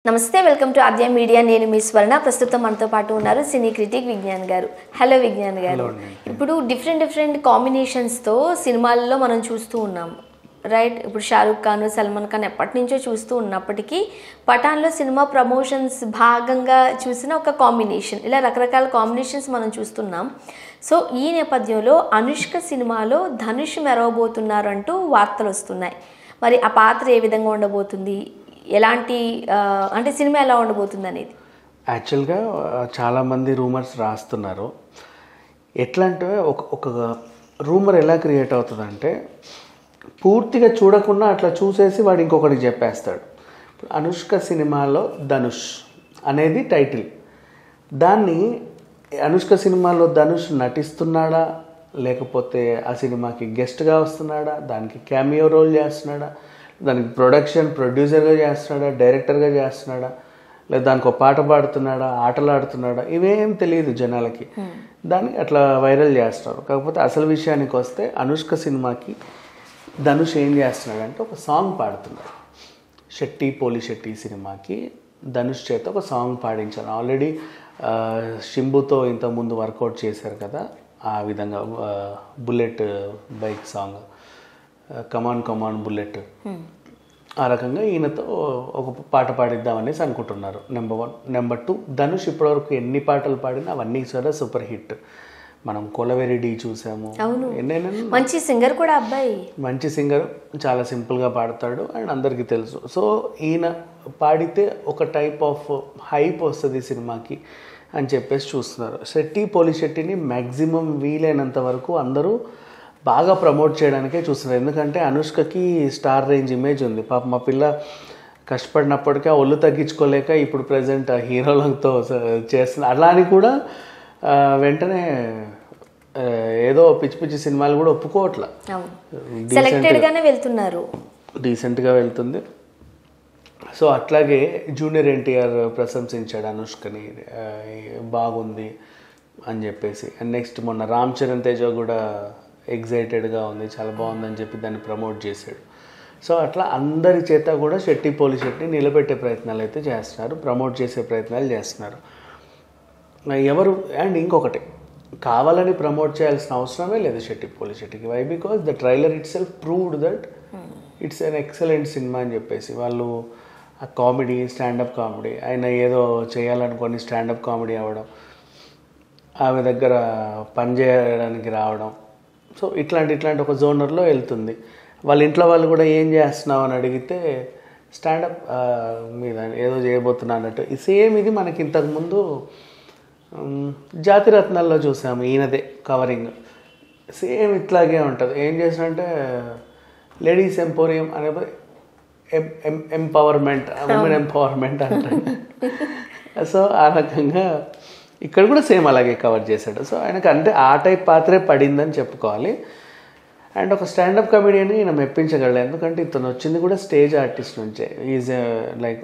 నమస్తే welcome to Aadya media నేను మీ స్వర్ణ ప్రస్తుతం మనతో పాటు ఉన్నారు సినీ క్రిటిక్ విజ్ఞాన్ గారు హలో విజ్ఞాన్ గారు ఇప్పుడు డిఫరెంట్ డిఫరెంట్ కాంబినేషన్స్తో సినిమాల్లో మనం చూస్తూ ఉన్నాం రైట్ ఇప్పుడు షారూక్ ఖాన్ సల్మాన్ ఖాన్ ఎప్పటి నుంచో చూస్తూ ఉన్నప్పటికీ పఠాన్లో సినిమా ప్రమోషన్స్ భాగంగా చూసిన ఒక కాంబినేషన్ ఇలా రకరకాల కాంబినేషన్స్ మనం చూస్తున్నాం సో ఈ నేపథ్యంలో అనుష్క సినిమాలో ధనుష్ మెరవబోతున్నారు అంటూ వార్తలు వస్తున్నాయి మరి ఆ పాత్ర ఏ విధంగా ఉండబోతుంది ఎలాంటి ఆ, అంటే సినిమా ఎలా ఉండబోతుంది అనేది యాక్చువల్గా ఆ, చాలామంది రూమర్స్ రాస్తున్నారు ఎట్లా అంటే ఒక ఒక రూమర్ ఎలా క్రియేట్ అవుతుందంటే పూర్తిగా చూడకుండా అట్లా చూసేసి వాడు ఇంకొకటికి చెప్పేస్తాడు ఇప్పుడు అనుష్క సినిమాలో ధనుష్ అనేది టైటిల్ దాన్ని అనుష్క సినిమాలో ధనుష్ నటిస్తున్నాడా లేకపోతే ఆ సినిమాకి గెస్ట్గా వస్తున్నాడా దానికి క్యామియో రోల్ చేస్తున్నాడా దానికి ప్రొడక్షన్ ప్రొడ్యూసర్గా చేస్తున్నాడా డైరెక్టర్గా చేస్తున్నాడా లేదా దానికి ఒక పాట పాడుతున్నాడా ఆటలు ఆడుతున్నాడా ఇవేం తెలియదు జనాలకి దాన్ని అట్లా వైరల్ చేస్తారు కాకపోతే అసలు విషయానికి వస్తే అనుష్క సినిమాకి ధనుష్ ఏం చేస్తున్నాడు అంటే ఒక సాంగ్ పాడుతున్నాడు శెట్టి పోలి శెట్టి సినిమాకి ధనుష్ చేత ఒక సాంగ్ పాడించాను ఆల్రెడీ షింబుతో ఇంతకుముందు వర్కౌట్ చేశారు కదా ఆ విధంగా ఆ, bullet bike song come on come on bullet ఆ రకంగా ఈయనతో ఒక పాట పాడిద్దామనేసి అనుకుంటున్నారు number one number two Dhanush ఇప్పటివరకు ఎన్ని పాటలు పాడినా అవన్నీ సరే సూపర్ హిట్ మనం కొలవెరి డి చూసాము అవును. ఎన్నైనా మంచి సింగర్ కూడా అబ్బాయి మంచి సింగర్ చాలా సింపుల్గా పాడతాడు అండ్ అందరికీ తెలుసు సో ఈయన పాడితే ఒక టైప్ ఆఫ్ హైప్ వస్తుంది సినిమాకి అని చెప్పేసి చూస్తున్నారు శెట్టి పోలి శెట్టిని మ్యాక్సిమం వీలైనంత వరకు అందరూ బాగా ప్రమోట్ చేయడానికే చూస్తున్నారు ఎందుకంటే అనుష్కకి స్టార్ రేంజ్ ఇమేజ్ ఉంది పాప మా పిల్ల కష్టపడినప్పటికీ ఆ ఒళ్ళు తగ్గించుకోలేక ఇప్పుడు ప్రజెంట్ ఆ హీరోలతో చేస్తున్న అలా అని కూడా ఆ, వెంటనే ఆ, ఏదో పిచ్చి పిచ్చి సినిమాలు కూడా ఒప్పుకోవట్లా అవును సెలెక్టెడ్ గానే వెళ్తున్నారు డీసెంట్గా వెళ్తుంది సో అట్లాగే జూనియర్ ఎన్టీఆర్ ప్రశంసించాడు అనుష్కని ఆ, బాగుంది అని చెప్పేసి అండ్ నెక్స్ట్ మొన్న రామ్ చరణ్ తేజ కూడా ఎగ్జైటెడ్గా ఉంది చాలా బాగుందని చెప్పి దాన్ని ప్రమోట్ చేశాడు సో అట్లా అందరి చేత కూడా శెట్టి పోలి శెట్టి నిలబెట్టే ప్రయత్నాలు అయితే చేస్తున్నారు ప్రమోట్ చేసే ప్రయత్నాలు చేస్తున్నారు ఎవరు అండ్ ఇంకొకటి కావాలని ప్రమోట్ చేయాల్సిన అవసరమే లేదు శెట్టి పోలి శెట్టికి why because the trailer itself proved that it's an excellent cinema అని చెప్పేసి వాళ్ళు ఆ కామెడీ స్టాండప్ కామెడీ ఆయన ఏదో చేయాలనుకొని స్టాండప్ కామెడీ అవ్వడం ఆమె దగ్గర పని చేయడానికి రావడం సో ఇట్లాంటి ఇట్లాంటి ఒక జోనర్లో వెళ్తుంది వాళ్ళ ఇంట్లో వాళ్ళు కూడా ఏం చేస్తున్నావు అని అడిగితే స్టాండప్ మీద ఏదో చేయబోతున్నా అన్నట్టు ఈ సేమ్ ఇది మనకి ఇంతకుముందు ఉమ్, జాతిరత్నాల్లో చూసాము ఈయనదే కవరింగ్ సేమ్ ఇట్లాగే ఉంటుంది ఏం చేసినంటే లేడీస్ ఎంపోరియం అనే ఎం- ఎం- ఎంపవర్మెంట్ ఉమెన్ ఎంపవర్మెంట్ అంటారు సో ఆ రకంగా ఇక్కడ కూడా సేమ్ అలాగే కవర్ చేశాడు సో ఆయనకు అంటే ఆ టైప్ పాత్రే పడిందని చెప్పుకోవాలి అండ్ ఒక స్టాండప్ కమెడియన్ ఈయన మెప్పించగలడు ఎందుకంటే ఇతను వచ్చింది కూడా స్టేజ్ ఆర్టిస్ట్ నుంచే ఈజ్ లైక్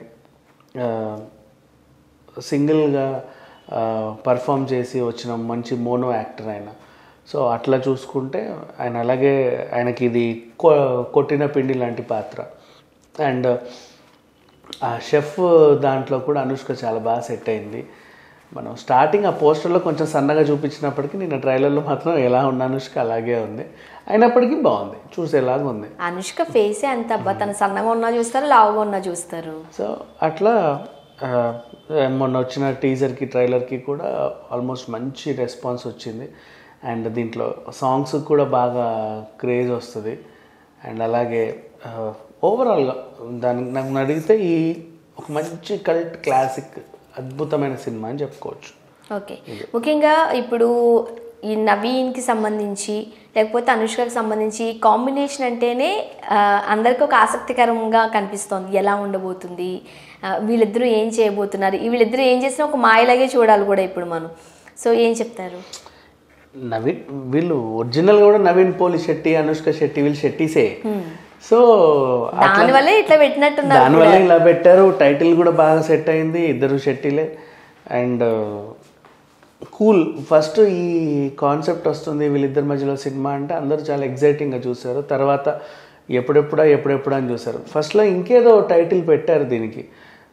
సింగిల్గా పర్ఫామ్ చేసి వచ్చిన మంచి మోనో యాక్టర్ ఆయన సో అట్లా చూసుకుంటే ఆయన అలాగే ఆయనకి ఇది కొ- కొట్టిన పిండి లాంటి పాత్ర అండ్ ఆ షెఫ్ దాంట్లో కూడా అనుష్క చాలా బాగా సెట్ అయింది మనం స్టార్టింగ్ ఆ పోస్టర్లో కొంచెం సన్నగా చూపించినప్పటికీ నిన్న ట్రైలర్లో మాత్రం ఎలా ఉన్న అనుష్క అలాగే ఉంది అయినప్పటికీ బాగుంది చూసేలాగా ఉంది అనుష్క ఫేసే అంత అబ్బా తను సన్నగా ఉన్నా చూస్తారు లావుగా ఉన్నా చూస్తారు సో అట్లా ఆ, మొన్న వచ్చిన టీజర్కి ట్రైలర్కి కూడా ఆల్మోస్ట్ మంచి రెస్పాన్స్ వచ్చింది అండ్ దీంట్లో సాంగ్స్ కూడా బాగా క్రేజ్ వస్తుంది అండ్ అలాగే ఓవరాల్గా దానికి నాకు అడిగితే ఈ ఒక మంచి కల్ట్ క్లాసిక్ అద్భుతమైన సినిమా అని చెప్పుకోవచ్చు ఓకే ముఖ్యంగా ఇప్పుడు ఈ నవీన్కి సంబంధించి లేకపోతే అనుష్కకి సంబంధించి కాంబినేషన్ అంటేనే ఆ, అందరికీ ఒక ఆసక్తికరంగా కనిపిస్తోంది ఎలా ఉండబోతుంది ఆ, వీళ్ళిద్దరూ ఏం చేయబోతున్నారు ఈ వీళ్ళిద్దరూ ఏం చేసినా ఒక మాయలాగే చూడాలి కూడా ఇప్పుడు మనం సో ఏం చెప్తారు నవీన్ వీళ్ళు ఒరిజినల్గా కూడా నవీన్ పోలి శెట్టి అనుష్క శెట్టి వీళ్ళు శెట్టీసే సో దానివల్లే ఇట్లా పెట్టినట్టున్నారు దానివల్ల ఇలా పెట్టారు టైటిల్ కూడా బాగా సెట్ అయింది ఇద్దరు షెట్టిలే అండ్ కూల్ ఫస్ట్ ఈ కాన్సెప్ట్ వస్తుంది వీళ్ళిద్దరి మధ్యలో సినిమా అంటే అందరూ చాలా ఎగ్జైటింగ్గా చూశారు తర్వాత ఎప్పుడెప్పుడా ఎప్పుడెప్పుడా అని చూశారు ఫస్ట్లో ఇంకేదో టైటిల్ పెట్టారు దీనికి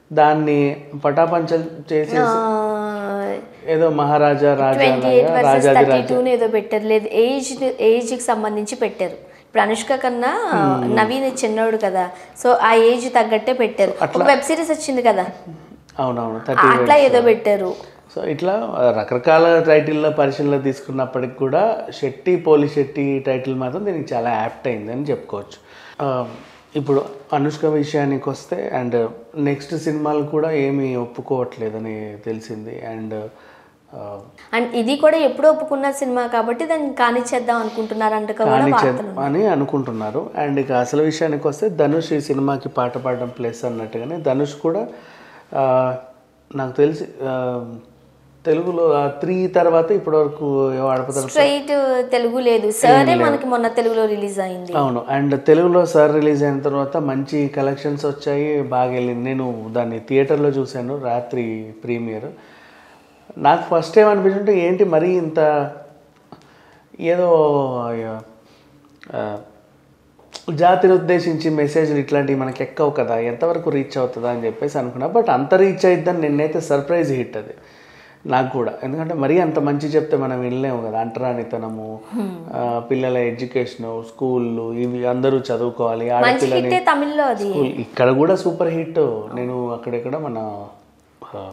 దాన్ని పటాపంచలు చేసి ఏదో మహారాజా రాజా ట్వంటీ ఎయిట్ లాగా వర్సెస్ రాజాది థర్టీ రాజా టూ ఏదో పెట్టారు లేదు ఏజ్ ఏజ్కి సంబంధించి పెట్టారు ఇప్పుడు అనుష్క కన్నా నవీన్ చిన్నోడు కదా సో ఆ ఏజ్ తగ్గట్టే పెట్టారు ఒక వెబ్ సిరీస్ వచ్చింది కదా అవునవును థర్టీ అట్లా ఏదో పెట్టారు సో ఇట్లా రకరకాల టైటిల్లో పరిశీలన తీసుకున్నప్పటికి కూడా శెట్టి పోలి శెట్టి టైటిల్ మాత్రం దీనికి చాలా యాప్ట్ అయిందని చెప్పుకోవచ్చు ఆ, ఇప్పుడు అనుష్క విషయానికి వస్తే అండ్ నెక్స్ట్ సినిమాలు కూడా ఏమీ ఒప్పుకోవట్లేదని తెలిసింది అండ్ అండ్ ఇది కూడా ఎప్పుడో ఒప్పుకున్న సినిమా కాబట్టి దాన్ని కానిచ్చేద్దాం అనుకుంటున్నారంట కూడా కానీ వార్తలు అని అనుకుంటున్నారు అండ్ ఇక అసలు విషయానికి వస్తే ధనుష్ ఈ సినిమాకి పాట పాడడం ప్లేస్ అన్నట్టుగానే ధనుష్ కూడా ఆ, నాకు తెలిసి ఆ, తెలుగులో త్రీ తర్వాత ఇప్పటివరకు ఏవో ఆడపతారు స్ట్రైట్ తెలుగు లేదు సరే మనకి మొన్న తెలుగులో రిలీజ్ అయింది అవును అండ్ తెలుగులో సార్ రిలీజ్ అయిన తర్వాత మంచి కలెక్షన్స్ వచ్చాయి బాగా వెళ్ళింది నేను దాన్ని థియేటర్లో చూశాను రాత్రి ప్రీమియర్ నాకు ఫస్ట్ టైం అనిపించుంటే ఏంటి మరీ ఇంత ఏదో ఆ, జాతిని ఉద్దేశించి మెసేజ్లు ఇట్లాంటివి మనకి ఎక్కవు కదా ఎంతవరకు రీచ్ అవుతుందా అని చెప్పేసి అనుకున్నా బట్ అంత రీచ్ అయిద్దని నిన్నైతే సర్ప్రైజ్ హిట్ అది నాకు కూడా ఎందుకంటే మరీ అంత మంచి చెప్తే మనం వినలేము కదా అంటరానితనము ఆ, పిల్లల ఎడ్యుకేషన్ స్కూళ్ళు ఇవి అందరూ చదువుకోవాలి మంచి ఆడపిల్లని హిట్టే తమిళ్లో అది స్కూల్ ఇక్కడ కూడా సూపర్ హిట్ నేను అక్కడెక్కడ మన ఆ,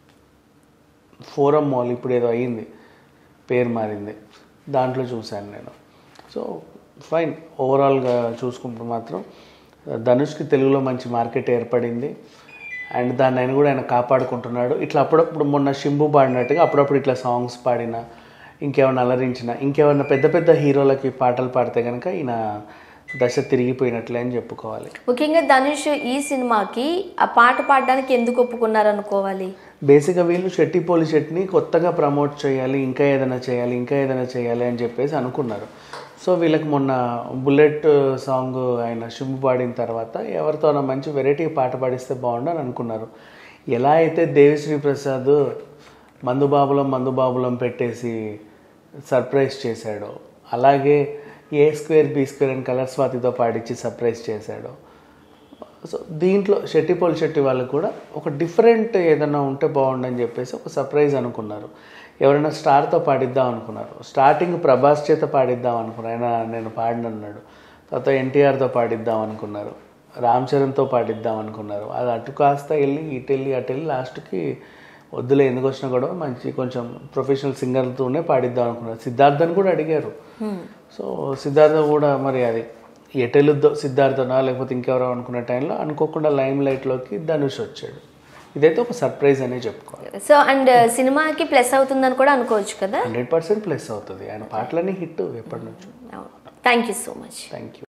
ఫోరం మాల్ ఇప్పుడు ఏదో అయ్యింది పేరు మారింది దాంట్లో చూశాను నేను సో ఫైన్ ఓవరాల్గా చూసుకుంటే మాత్రం ధనుష్కి తెలుగులో మంచి మార్కెట్ ఏర్పడింది అండ్ దాన్ని ఆయన కూడా ఆయన కాపాడుకుంటున్నాడు ఇట్లా అప్పుడప్పుడు మొన్న షింబు పాడినట్టుగా అప్పుడప్పుడు ఇట్లా సాంగ్స్ పాడిన ఇంకేమైనా అలరించిన ఇంకేమైనా పెద్ద పెద్ద హీరోలకి పాటలు పాడితే కనుక ఈయన దశ తిరిగిపోయినట్లే అని చెప్పుకోవాలి ముఖ్యంగా ధనుష్ ఈ సినిమాకి ఆ పాట పాడడానికి ఎందుకు ఒప్పుకున్నారు అనుకోవాలి బేసిక్గా వీళ్ళు షెట్టి పోలి షెట్ని కొత్తగా ప్రమోట్ చేయాలి ఇంకా ఏదైనా చేయాలి ఇంకా ఏదైనా చేయాలి అని చెప్పేసి అనుకున్నారు సో వీళ్ళకి మొన్న బుల్లెట్ సాంగ్ ఆయన షింపు పాడిన తర్వాత ఎవరితోనో మంచి వెరైటీ పాట పాడిస్తే బాగుండు అని అనుకున్నారు ఎలా అయితే దేవిశ్రీ ప్రసాద్ మందుబాబులం మందుబాబులం పెట్టేసి సర్ప్రైజ్ చేశాడో అలాగే ఏ స్క్వేర్ బి స్క్వేర్ అని కలర్ స్వాతితో పాడించి సర్ప్రైజ్ చేశాడో సో దీంట్లో షెట్టిపోల్ శెట్టి వాళ్ళు కూడా ఒక డిఫరెంట్ ఏదైనా ఉంటే బాగుండని చెప్పేసి ఒక సర్ప్రైజ్ అనుకున్నారు ఎవరైనా స్టార్తో పాడిద్దాం అనుకున్నారు స్టార్టింగ్ ప్రభాస్ చేత పాడిద్దాం అనుకున్నారు ఆయన నేను పాడినన్నాడు తర్వాత ఎన్టీఆర్తో పాడిద్దాం అనుకున్నారు రామ్ చరణ్తో పాడిద్దాం అనుకున్నారు అది అటు కాస్త వెళ్ళి ఇటు వెళ్ళి అటు వెళ్ళి లాస్ట్కి వద్దులే ఎందుకు వచ్చినా కూడా మంచి కొంచెం ప్రొఫెషనల్ సింగర్తోనే పాడిద్దాం అనుకున్నారు సిద్ధార్థని కూడా అడిగారు సో సిద్ధార్థ కూడా మరి అది ఎటెలుద్దో సిద్ధార్థనా లేకపోతే ఇంకెవరో అనుకునే టైంలో అనుకోకుండా లైమ్ లైట్లోకి ధనుష్ వచ్చాడు ఇదైతే ఒక సర్ప్రైజ్ అనే చెప్పుకోవాలి సో అండ్ సినిమాకి ప్లస్ అవుతుందని కూడా అనుకోవచ్చు కదా హండ్రెడ్ పర్సెంట్ ప్లస్ అవుతుంది ఆయన పాటలన్నీ హిట్ ఎప్పటి నుంచో thank you so much thank you